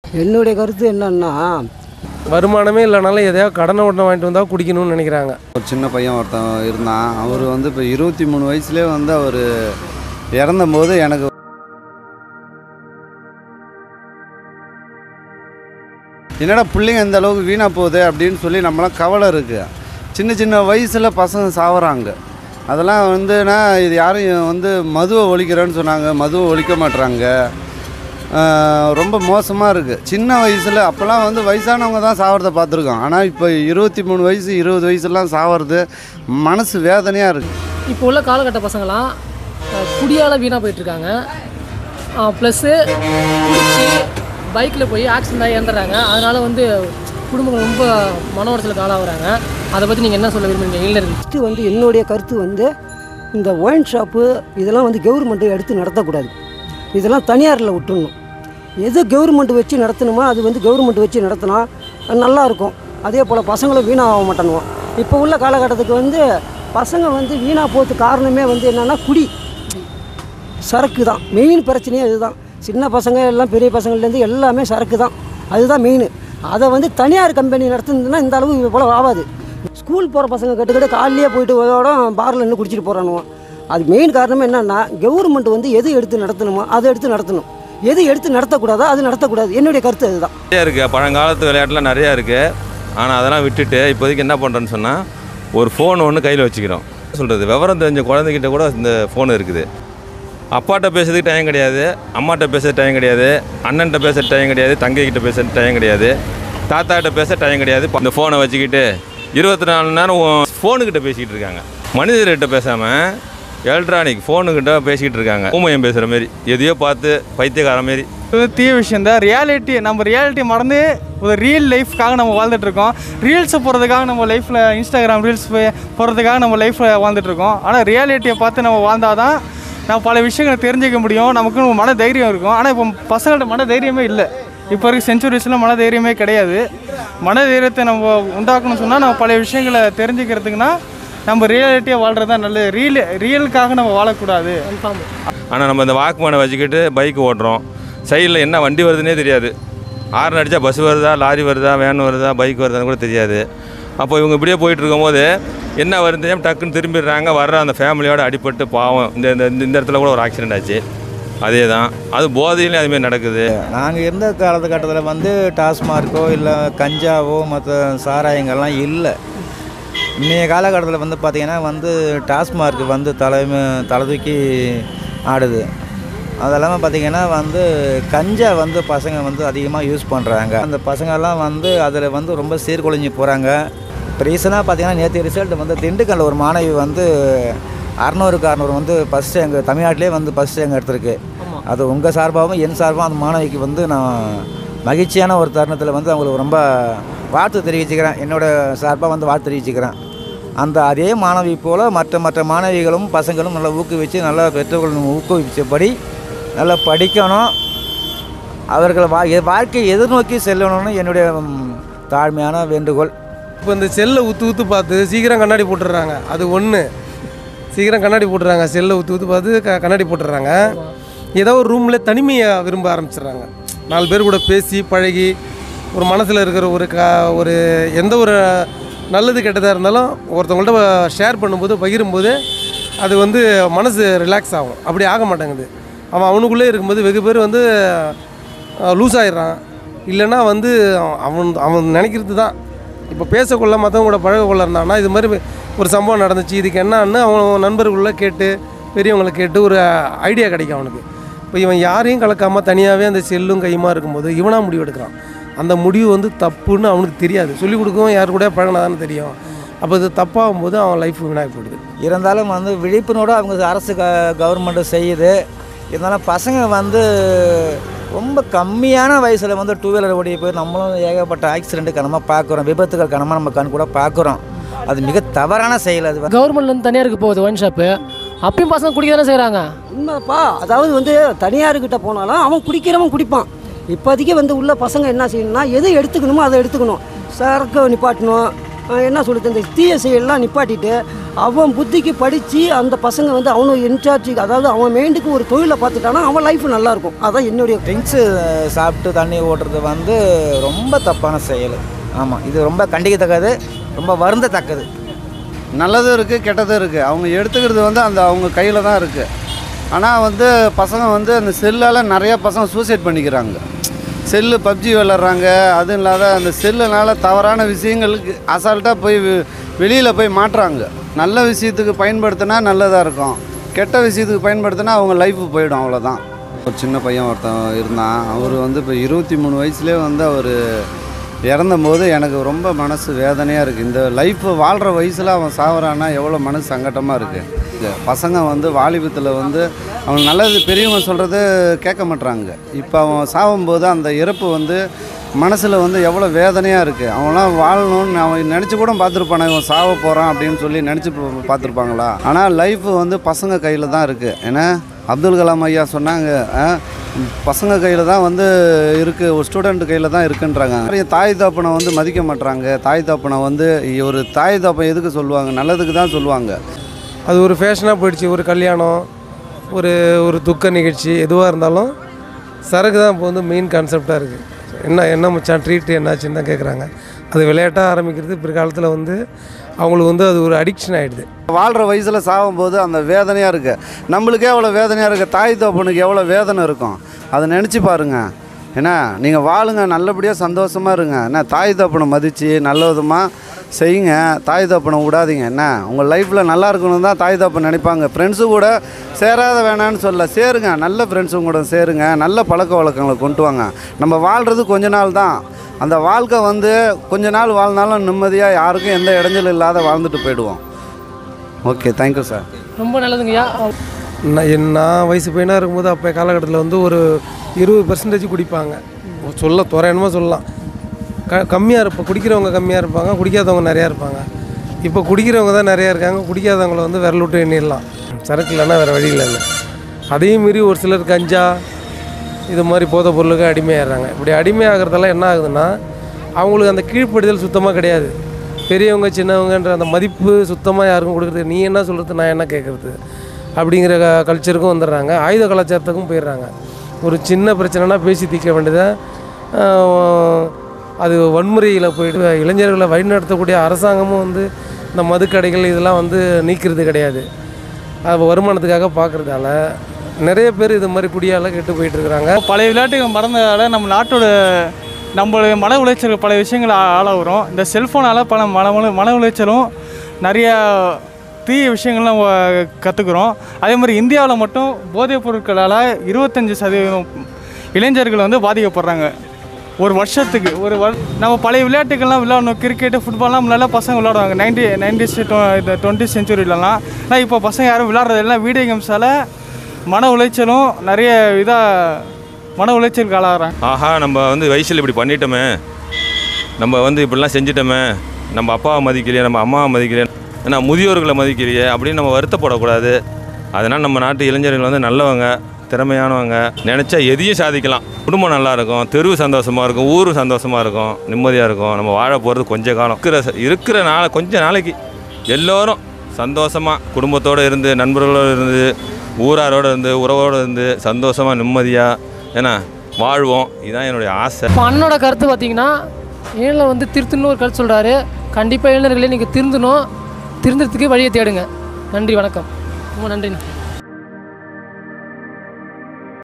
என்னுடைய கருத்து என்னன்னா வருமானமே இல்லைனாலும் எதையாவது கடனை உடனே வாங்கிட்டு வந்தால் குடிக்கணும்னு நினைக்கிறாங்க ஒரு சின்ன பையன் ஒருத்தன் இருந்தான் அவர் வந்து இப்போ இருபத்தி மூணு வயசுலேயே வந்து அவர் இறந்தபோது எனக்கு என்னடா பிள்ளைங்க இந்த அளவுக்கு வீணாக போகுது அப்படின்னு சொல்லி நம்மளாம் கவலை இருக்குது சின்ன சின்ன வயசில் பசங்க சாவறாங்க அதெல்லாம் வந்துன்னா இது யாரும் வந்து மதுவை ஒழிக்கிறேன்னு சொன்னாங்க மதுவை ஒழிக்க மாட்றாங்க ஆஹ் ரொம்ப மோசமாக இருக்குது சின்ன வயசில் அப்போல்லாம் வந்து வயசானவங்க தான் சாவறதை பார்த்துருக்கோம் ஆனால் இப்போ இருபத்தி மூணு வயசு இருபது வயசுலாம் சாவறது மனசு வேதனையாக இருக்குது இப்போ உள்ள காலகட்ட பசங்களாம் அஹ், குடியால் வீணாக போயிட்டுருக்காங்க ப்ளஸ்ஸு குடிச்சு பைக்கில் போய் ஆக்சிடென்ட் ஆகி இறந்துடுறாங்க அதனால் வந்து குடும்பங்கள் ரொம்ப மன உடச்சலுக்கு ஆளாகிறாங்க அதை பற்றி நீங்கள் என்ன சொல்ல விரும்புறீங்க இளைஞர்கள் ஃபஸ்ட்டு வந்து என்னுடைய கருத்து வந்து இந்த ஒயின் ஷாப்பு இதெல்லாம் வந்து கவர்மெண்ட்டு எடுத்து நடத்தக்கூடாது இதெல்லாம் தனியாரில் விட்டுடணும் எது கவர்மெண்ட் வச்சு நடத்தணுமோ அது வந்து கவர்மெண்ட் வச்சு நடத்தினா அது நல்லா இருக்கும் அதே போல் பசங்களும் வீணாக மாட்டேனுவோம் இப்போ உள்ள காலகட்டத்துக்கு வந்து பசங்க வந்து வீணாக போகிறதுக்கு காரணமே வந்து என்னென்னா குடி சரக்கு தான் மெயின் பிரச்சனையே அதுதான் சின்ன பசங்க எல்லாம் பெரிய பசங்கள்லேருந்து எல்லாமே சரக்கு தான் அதுதான் மெயின் அதை வந்து தனியார் கம்பெனி நடத்துனதுன்னா இந்த அளவு இது போல் ஆகாது ஸ்கூல் போகிற பசங்க கட்டுக்கிட்டு காலையிலே போயிட்டு இதோட பாரில் நின்று குடிச்சிட்டு போகிறானுவோ அது மெயின் காரணம் என்னன்னா கவர்மெண்ட் வந்து எது எடுத்து நடத்தணுமோ அதை எடுத்து நடத்தணும் எது எடுத்து நடத்தக்கூடாதோ அது நடத்தக்கூடாது என்னுடைய கருத்து அதுதான் நிறையா இருக்குது பழங்காலத்து விளையாட்டுலாம் நிறையா இருக்குது ஆனால் அதெல்லாம் விட்டுட்டு இப்போதைக்கு என்ன பண்ணுறேன்னு சொன்னால் ஒரு ஃபோன் ஒன்று கையில் வச்சுக்கிறோம் சொல்கிறது விவரம் தெரிஞ்ச குழந்தைகிட்ட கூட இந்த ஃபோன் இருக்குது அப்பாட்ட பேசுறதுக்கு டைம் கிடையாது அம்மாட்ட பேச டைம் கிடையாது அண்ணன்ட்ட பேச டைம் கிடையாது தங்கைக்கிட்ட பேச டைம் கிடையாது தாத்தாக்கிட்ட பேச டைம் கிடையாது இந்த ஃபோனை வச்சுக்கிட்டு இருபத்தி நாலு நேரம் ஃபோனுக்கிட்ட பேசிக்கிட்டு இருக்காங்க மனிதர்கிட்ட பேசாமல் எலக்ட்ரானிக் ஃபோனுக்கிட்ட பேசிக்கிட்டு இருக்காங்க ஊமையம் பேசுகிற மாரி எதையோ பார்த்து பைத்தியக்கார மாரி இது தீய விஷயம் தான் ரியாலிட்டி நம்ம ரியாலிட்டி மறந்து ஒரு ரியல் லைஃப்காக நம்ம வாழ்ந்துட்டு இருக்கோம் ரீல்ஸை போகிறதுக்காக நம்ம லைஃப்பில் இன்ஸ்டாகிராம் ரீல்ஸ் போகிறதுக்காக நம்ம லைஃப்பில் வாழ்ந்துட்டு இருக்கோம் ஆனால் ரியாலிட்டியை பார்த்து நம்ம வாழ்ந்தாதான் நம்ம பல விஷயங்களை தெரிஞ்சுக்க முடியும் நமக்கு மன தைரியம் இருக்கும் ஆனால் இப்போ பசங்கள்ட்ட மன தைரியமே இல்லை இப்போ இருக்க செஞ்சுரிஸில் மன தைரியமே கிடையாது மன தைரியத்தை நம்ம உண்டாக்கணும்னு சொன்னால் நம்ம பல விஷயங்களை தெரிஞ்சுக்கிறதுக்குன்னா நம்ம ரியாலிட்டியாக வாழ்கிறது தான் நல்லது ரியல் ரியலுக்காக நம்ம வாழக்கூடாது கன்ஃபார்ம் ஆனால் நம்ம இந்த வாக்குமேனை வச்சுக்கிட்டு பைக் ஓட்டுறோம் சைடில் என்ன வண்டி வருதுன்னே தெரியாது ஹார்ன் அடித்தா பஸ் வருதா லாரி வருதா வேன் வருதா பைக் வருதான்னு கூட தெரியாது அப்போ இவங்க இப்படியே போயிட்டு இருக்கும்போது என்ன வருது தெரியாம டக்குன்னு திரும்பிடுறாங்க வர்ற அந்த ஃபேமிலியோட அடிபட்டு பாவம் இந்த இந்த இந்த இடத்துல கூட ஒரு ஆக்சிடென்ட் ஆச்சு அதே தான் அது போதையிலையும் அதுமாரி நடக்குது நாங்கள் இருந்த காலகட்டத்தில் வந்து டாஸ்மார்க்கோ இல்லை கஞ்சாவோ மற்ற சாராயங்கள்லாம் இல்லை இன்றைய காலகட்டத்தில் வந்து பார்த்திங்கன்னா வந்து டாஸ்மார்க் வந்து தலைமை தலை தூக்கி ஆடுது அது இல்லாமல் பார்த்திங்கன்னா வந்து கஞ்சா வந்து பசங்க வந்து அதிகமாக யூஸ் பண்ணுறாங்க அந்த பசங்கள்லாம் வந்து அதில் வந்து ரொம்ப சீர்குலைஞ்சு போகிறாங்க இப்போ ரீசனாக பார்த்தீங்கன்னா நேற்று ரிசல்ட் வந்து திண்டுக்கல்ல ஒரு மாணவி வந்து அறநூறுக்கு அறநூறு வந்து ஃபஸ்ட்டு எங்கள் தமிழ்நாட்டிலே வந்து ஃபஸ்ட்டு எங்கள் எடுத்திருக்கு அது உங்கள் சார்பாகவும் என் சார்பாகவும் அந்த மாணவிக்கு வந்து நான் மகிழ்ச்சியான ஒரு தருணத்தில் வந்து அவங்களுக்கு ரொம்ப வாழ்த்து தெரிவிச்சுக்கிறேன் என்னோட சார்பாக வந்து வாழ்த்து தெரிவிச்சுக்கிறேன் அந்த அதே மாணவி போல் மற்ற மற்ற மாணவிகளும் பசங்களும் நல்லா ஊக்குவிச்சு நல்லா பெற்றோர்கள் ஊக்குவிச்சபடி நல்லா படிக்கணும் அவர்கள் வா எ- வாழ்க்கையை எதிர்நோக்கி செல்லணும்னு என்னுடைய ம், தாழ்மையான வேண்டுகோள் இப்போ இந்த செல்லை ஊற்று ஊற்று பார்த்து சீக்கிரம் கண்ணாடி போட்டுடுறாங்க அது ஒன்று சீக்கிரம் கண்ணாடி போட்டுறாங்க செல்லை ஊற்று ஊற்று பார்த்து க கண்ணாடி போட்டுடுறாங்க ஏதோ ஒரு ரூமில் தனிமையை விரும்ப ஆரம்பிச்சிடுறாங்க நாலு பேர் கூட பேசி பழகி ஒரு மனசில் இருக்கிற ஒரு க ஒரு எந்த ஒரு நல்லது கெட்டதாக இருந்தாலும் ஒருத்தவங்கள்ட்ட ஷேர் பண்ணும்போது பகிரும்போது அது வந்து மனசு ரிலாக்ஸ் ஆகும் அப்படி ஆக மாட்டேங்குது அவன் அவனுக்குள்ளே இருக்கும்போது வெகு பேர் வந்து லூஸ் ஆயிடுறான் இல்லைன்னா வந்து அவன் அவன் நினைக்கிறது தான் இப்போ பேசக்கொள்ள மற்றவங்க கூட பழகக்கொள்ள இருந்தான்னா இது மாதிரி ஒரு சம்பவம் நடந்துச்சு இதுக்கு என்னன்னு அவன் நண்பர்களுள்ள கேட்டு பெரியவங்களை கேட்டு ஒரு ஐடியா கிடைக்கும் அவனுக்கு இப்போ இவன் யாரையும் கலக்காமல் தனியாகவே அந்த செல்லும் கையுமா இருக்கும்போது இவனாக முடிவு எடுக்கிறான் அந்த முடிவு வந்து தப்புன்னு அவனுக்கு தெரியாது சொல்லிக் கொடுக்கவும் யார் கூட பழகினாதானே தெரியும் அப்போ இது தப்பாகும் போது அவன் லைஃப் வீணாகி போயிடுது இருந்தாலும் வந்து விழிப்புணர்வோடு அவங்க அரசு க கவர்மெண்ட்டு செய்யுது இருந்தாலும் பசங்க வந்து ரொம்ப கம்மியான வயசில் வந்து டூ வீலர் ஓடி போய் நம்மளும் ஏகப்பட்ட ஆக்சிடென்ட் கனமாக பார்க்குறோம் விபத்துகள் கனமாக நம்ம கண் கூட பார்க்குறோம் அது மிக தவறான செயல் அது கவர்மெண்ட்லேருந்து தனியாருக்கு போகுது ஒயின் ஷாப்பு அப்பயும் பசங்க குடிக்க தானே செய்கிறாங்க உண்மைப்பா அதாவது வந்து தனியார்கிட்ட போனாலும் அவன் குடிக்கிறவன் குடிப்பான் இப்போதைக்கு வந்து உள்ள பசங்க என்ன செய்யணும்னா எது எடுத்துக்கணுமோ அதை எடுத்துக்கணும் சரக்கு நிப்பாட்டணும் அஹ், என்ன சொல்லுது இந்த தீய செயல்லாம் நிப்பாட்டிட்டு அவன் புத்திக்கு படித்து அந்த பசங்க வந்து அவனும் இன்சார்ஜ் அதாவது அவன் மைண்டுக்கு ஒரு தொழிலை பார்த்துட்டானா அவன் லைஃப் நல்லாயிருக்கும் அதான் என்னுடைய ட்ரிங்க்ஸு சாப்பிட்டு தண்ணி ஓட்டுறது வந்து ரொம்ப தப்பான செயல் ஆமாம் இது ரொம்ப கண்டிக்கத்தக்கது ரொம்ப வருந்தத்தக்கது நல்லதும் இருக்குது கெட்டதும் இருக்குது அவங்க எடுத்துக்கிறது வந்து அந்த அவங்க கையில் தான் இருக்குது ஆனால் வந்து பசங்க வந்து அந்த செல்லால் நிறையா பசங்க சூசைட் பண்ணிக்கிறாங்க செல்லு பப்ஜி விளாட்றாங்க அதுவும் இல்லாத அந்த செல்லுனால தவறான விஷயங்களுக்கு அசால்ட்டாக போய் வெளியில் போய் மாட்டுறாங்க நல்ல விஷயத்துக்கு பயன்படுத்தினா நல்லதாக இருக்கும் கெட்ட விஷயத்துக்கு பயன்படுத்தினா அவங்க லைஃப் போயிடும் அவ்வளோதான் ஒரு சின்ன பையன் ஒருத்தன் இருந்தான் அவர் வந்து இப்போ இருபத்தி மூணு வயசுலேயே வந்து அவர் இறந்தபோது எனக்கு ரொம்ப மனசு வேதனையாக இருக்குது இந்த லைஃப் வாழ்கிற வயசில் அவன் சாவறான்னா எவ்வளோ மனசு சங்கட்டமாக இருக்குது பசங்க வந்து வாலிபத்தில் வந்து அவன் நல்லது பெரியவங்க சொல்கிறது கேட்க மாட்றாங்க இப்போ அவன் சாகும்போது அந்த இறப்பு வந்து மனசில் வந்து எவ்வளோ வேதனையாக இருக்குது அவன்லாம் வாழணும்னு அவன் நினச்சி கூட பார்த்துருப்பானே இவன் சாவ போகிறான் அப்படின்னு சொல்லி நினச்சி பார்த்துருப்பாங்களா ஆனால் லைஃப் வந்து பசங்க கையில் தான் இருக்குது ஏன்னா அப்துல் கலாம் ஐயா சொன்னாங்க ஆ, பசங்க கையில் தான் வந்து இருக்குது ஒரு ஸ்டூடெண்ட் கையில் தான் இருக்குன்றாங்க நிறைய தாய் தாப்பனை வந்து மதிக்க மாட்றாங்க தாய் தாப்பனை வந்து ஒரு தாய் தாப்பன் எதுக்கு சொல்லுவாங்க நல்லதுக்கு தான் சொல்லுவாங்க அது ஒரு ஃபேஷனாக போயிடுச்சு ஒரு கல்யாணம் ஒரு ஒரு துக்க நிகழ்ச்சி எதுவாக இருந்தாலும் சரக்கு தான் இப்போ வந்து மெயின் கான்செப்டாக இருக்குது என்ன என்ன மச்சான் ட்ரீட் என்னாச்சுன்னு தான் கேட்குறாங்க அது விளையாட்டாக ஆரம்பிக்கிறது பிற்காலத்தில் வந்து அவங்களுக்கு வந்து அது ஒரு அடிக்ஷன் ஆகிடுது வாழ்கிற வயசில் சாகும்போது அந்த வேதனையாக இருக்குது நம்மளுக்கே எவ்வளோ வேதனையாக இருக்குது தாய் தோப்பனுக்கு எவ்வளோ வேதனை இருக்கும் அதை நினச்சி பாருங்க என்ன நீங்கள் வாழுங்க நல்லபடியாக சந்தோஷமாக இருங்க என்ன தாய் தோப்பனை மதித்து நல்ல விதமாக செய்யுங்க தாய் தோப்பனை விடாதீங்க என்ன உங்கள் லைஃப்பில் நல்லா இருக்கணும் தான் தாய் தோப்பன் நினைப்பாங்க ஃப்ரெண்ட்ஸு கூட சேராத வேணான்னு சொல்ல சேருங்க நல்ல ஃப்ரெண்ட்ஸுங்க கூட சேருங்க நல்ல பழக்க வழக்கங்களை கொண்டு வாங்க நம்ம வாழ்கிறது கொஞ்ச நாள் தான் அந்த வாழ்க்கை வந்து கொஞ்ச நாள் வாழ்ந்தாலும் நிம்மதியாக யாருக்கும் எந்த இடைஞ்சலும் இல்லாத வாழ்ந்துட்டு போயிடுவோம் ஓகே தேங்க்யூ சார் ரொம்ப நல்லதுங்கய்யா நான் என் நான் வயசு பையனாக இருக்கும்போது அப்போ காலகட்டத்தில் வந்து ஒரு இருபது பெர்சன்டேஜ் குடிப்பாங்க சொல்ல துறையணுமா சொல்லலாம் க கம்மியாக இருப்ப குடிக்கிறவங்க கம்மியாக இருப்பாங்க குடிக்காதவங்க நிறையா இருப்பாங்க இப்போ குடிக்கிறவங்க தான் நிறையா இருக்காங்க குடிக்காதவங்கள வந்து விரல் விட்டு எண்ணிடலாம் சரக்கு இல்லைன்னா வேறு வழி இல்லைன்னு அதையும் மீறி ஒரு சிலர் கஞ்சா இது மாதிரி போதை பொருளுக்கு அடிமையாகிறாங்க இப்படி அடிமையாகிறதெல்லாம் என்ன ஆகுதுன்னா அவங்களுக்கு அந்த கீழ்ப்படுதல் சுத்தமாக கிடையாது பெரியவங்க சின்னவங்கன்ற அந்த மதிப்பு சுத்தமாக யாருக்கும் கொடுக்குறது நீ என்ன சொல்கிறது நான் என்ன கேட்குறது அப்படிங்கிற க- கல்ச்சருக்கும் வந்துடுறாங்க ஆயுத கலாச்சாரத்துக்கும் போயிடுறாங்க ஒரு சின்ன பிரச்சனைனா பேசி தீர்க்க வேண்டியதை அது வன்முறையில் போயிட்டு இளைஞர்களை வழிநடத்தக்கூடிய அரசாங்கமும் வந்து இந்த மதுக்கடைகள் இதெல்லாம் வந்து நீக்கிறது கிடையாது அது வருமானத்துக்காக பார்க்குறதால நிறைய பேர் இது மாதிரி குடியால் கெட்டு போயிட்டு இருக்கிறாங்க பழைய விளையாட்டுகள் மறந்ததால் நம்ம நாட்டோட நம்மளுடைய மன உளைச்சல் பல விஷயங்கள் ஆ- ஆளாகிறோம் இந்த செல்ஃபோனால் பல மன உள- மன உளைச்சலும் நிறைய தீய விஷயங்கள்லாம் கற்றுக்குறோம் அதே மாதிரி இந்தியாவில் மட்டும் போதைப் பொருட்களால் இருபத்தஞ்சி சதவீதம் இளைஞர்கள் வந்து பாதிக்கப்படுறாங்க ஒரு வருஷத்துக்கு ஒரு வர் நம்ம பழைய விளையாட்டுகள்லாம் விளையாடணும் கிரிக்கெட்டு ஃபுட்பால்லாம் முன்னாடி பசங்க விளையாடுவாங்க நைன்டி நைன்டிஸ் இந்த டுவெண்ட்டி செஞ்சுரியிலலாம் ஆனால் இப்போ பசங்க யாரும் விளையாடுறது இல்லை வீடியோ கேம்ஸால் மன உளைச்சலும் நிறைய இதாக மன உளைச்சலுக்கு ஆளாகிறாங்க ஆஹா நம்ம வந்து வயசில் இப்படி பண்ணிட்டோமே நம்ம வந்து இப்படிலாம் செஞ்சிட்டோமே நம்ம அப்பாவை மதிக்கலையே நம்ம அம்மாவை மதிக்கலையே ஏன்னா முதியோர்களை மதிக்கலையே அப்படின்னு நம்ம வருத்தப்படக்கூடாது அதனால் நம்ம நாட்டு இளைஞர்கள் வந்து நல்லவங்க திறமையானவங்க நினச்சா எதையும் சாதிக்கலாம் குடும்பம் நல்லா இருக்கும் தெருவு சந்தோஷமாக இருக்கும் ஊர் சந்தோஷமாக இருக்கும் நிம்மதியாக இருக்கும் நம்ம வாழ போகிறது கொஞ்ச காலம் இருக்கிற இருக்கிற நாள் கொஞ்ச நாளைக்கு எல்லோரும் சந்தோஷமாக குடும்பத்தோடு இருந்து நண்பர்களோடு இருந்து ஊராரோடு இருந்து உறவோடு இருந்து சந்தோஷமாக நிம்மதியாக ஏன்னா வாழ்வோம் இதுதான் என்னுடைய ஆசை இப்போ அண்ணனோட கருத்து பார்த்தீங்கன்னா ஏழில் வந்து திருத்தணும்னு ஒரு கருத்து சொல்கிறாரு கண்டிப்பாக இளைஞர்களே நீங்கள் திருந்தணும் திருந்துறதுக்கு வழியை தேடுங்க நன்றி வணக்கம் ரொம்ப நன்றிண்ணா